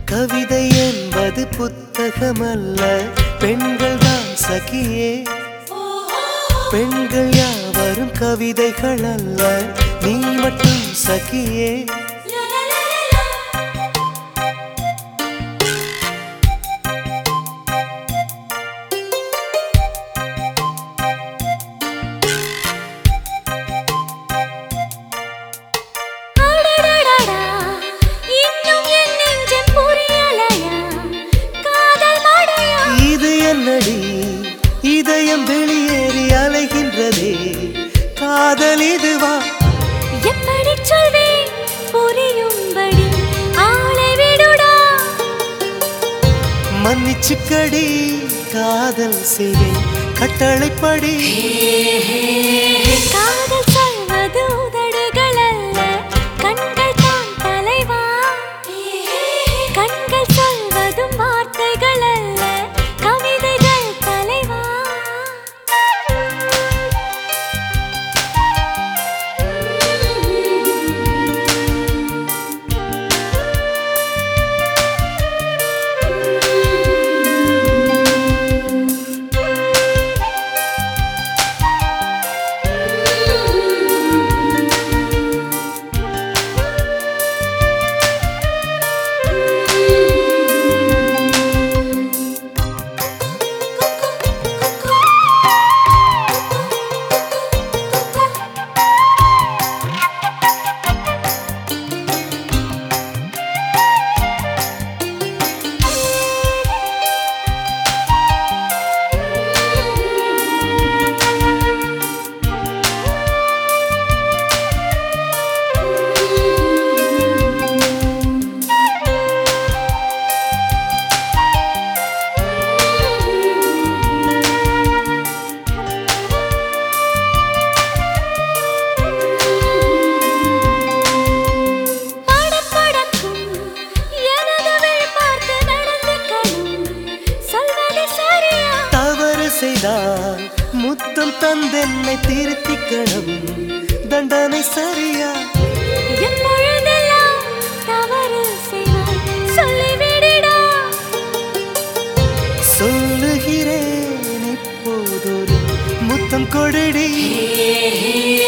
கவிதை என்பது புத்தகமல்ல பெண்கள் தான் சகியே பெண்கள் யாவரும் கவிதைகள் அல்ல நீ மட்டும் சகியே அடடடடா, இன்னும் என் நெஞ்சம் புரியலையா? காதல் மழையா? இது என்னடி இதயம் வெளியேறி அலைகின்றதே காதல் இதுவா எப்படிச் சொல்வேன் புரியும்படி ஆளை விடுடா. மன்னிச்சுக்கடி காதல் செய்வேன் கட்டளைப்படி காதல் சொல்வது உதடுகள் அல்ல, கண்கள் தான் தலைவா. கண்கள் சொல்வதும் வார்த்தைகள் அல்ல, கவிதைகள் தலைவா படபடக்கும் எனது விழி பார்த்து நடந்துக்கணும். சொல்வது சரியா? தவறு செய்தால் முத்தம் தந்தென்னை திருத்திக்கணும் தண்டனை சரியா எப்பொழுதெல்லாம் தவறு செய்வாய் சொல்லிவிடுடா. சொல்லுகிறேன் இப்போதொரு முத்தம் கொடிடி